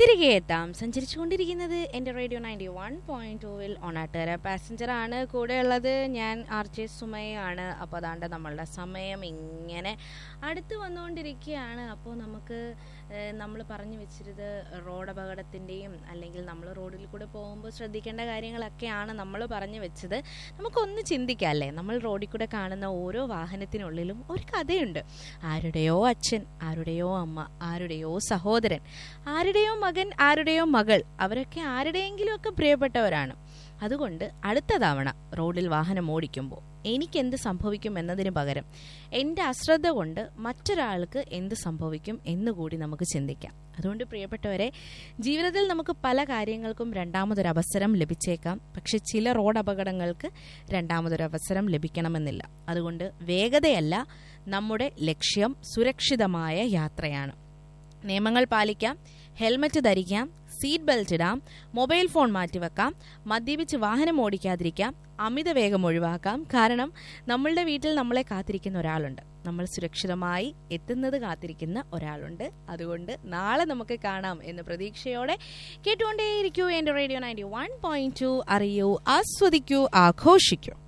തിരികെ എത്താം സഞ്ചരിച്ചുകൊണ്ടിരിക്കുന്നത് എൻ്റെ റേഡിയോ നയൻറ്റി വൺ പോയിന്റ് ടൂവിൽ ഒണാട്ടുകര പാസഞ്ചർ ആണ് കൂടെയുള്ളത് ഞാൻ ആർ ജെ സുമയാണ് അപ്പോൾ അതാണ്ട് നമ്മളുടെ സമയം ഇങ്ങനെ അടുത്ത് വന്നുകൊണ്ടിരിക്കുകയാണ് അപ്പോൾ നമുക്ക് നമ്മൾ പറഞ്ഞു വെച്ചിരുന്നത് റോഡ് അപകടത്തിൻ്റെയും അല്ലെങ്കിൽ നമ്മൾ റോഡിൽ കൂടെ പോകുമ്പോൾ ശ്രദ്ധിക്കേണ്ട കാര്യങ്ങളൊക്കെയാണ് നമ്മൾ പറഞ്ഞു വെച്ചത് നമുക്കൊന്ന് ചിന്തിക്കാം അല്ലേ നമ്മൾ റോഡിൽ കൂടെ കാണുന്ന ഓരോ വാഹനത്തിനുള്ളിലും ഒരു കഥയുണ്ട് ആരുടെയോ അച്ഛൻ ആരുടെയോ അമ്മ ആരുടെയോ സഹോദരൻ ആരുടെയോ മകൻ ആരുടെയോ മകൾ അവരൊക്കെ ആരുടെയെങ്കിലും ഒക്കെ പ്രിയപ്പെട്ടവരാണ് അതുകൊണ്ട് അടുത്ത തവണ റോഡിൽ വാഹനം ഓടിക്കുമ്പോൾ എനിക്ക് എന്ത് സംഭവിക്കും എന്നതിന് പകരം എൻ്റെ അശ്രദ്ധ കൊണ്ട് മറ്റൊരാൾക്ക് എന്ത് സംഭവിക്കും എന്നുകൂടി നമുക്ക് ചിന്തിക്കാം അതുകൊണ്ട് പ്രിയപ്പെട്ടവരെ ജീവിതത്തിൽ നമുക്ക് പല കാര്യങ്ങൾക്കും രണ്ടാമതൊരു അവസരം ലഭിച്ചേക്കാം പക്ഷെ ചില റോഡ് അപകടങ്ങൾക്ക് രണ്ടാമതൊരു അവസരം ലഭിക്കണമെന്നില്ല അതുകൊണ്ട് വേഗതയല്ല നമ്മുടെ ലക്ഷ്യം സുരക്ഷിതമായ യാത്രയാണ് നിയമങ്ങൾ പാലിക്കാം ഹെൽമറ്റ് ധരിക്കാം സീറ്റ് ബെൽറ്റ് ഇടാം മൊബൈൽ ഫോൺ മാറ്റിവെക്കാം മദ്യപിച്ച് വാഹനം ഓടിക്കാതിരിക്കാം അമിത വേഗം ഒഴിവാക്കാം കാരണം നമ്മളുടെ വീട്ടിൽ നമ്മളെ കാത്തിരിക്കുന്ന ഒരാളുണ്ട് നമ്മൾ സുരക്ഷിതമായി എത്തുന്നത് കാത്തിരിക്കുന്ന ഒരാളുണ്ട് അതുകൊണ്ട് നാളെ നമുക്ക് കാണാം എന്ന പ്രതീക്ഷയോടെ കേട്ടുകൊണ്ടേയിരിക്കൂ എൻ്റെ radio ninety one point two അറിയൂ ആസ്വദിക്കൂ ആഘോഷിക്കൂ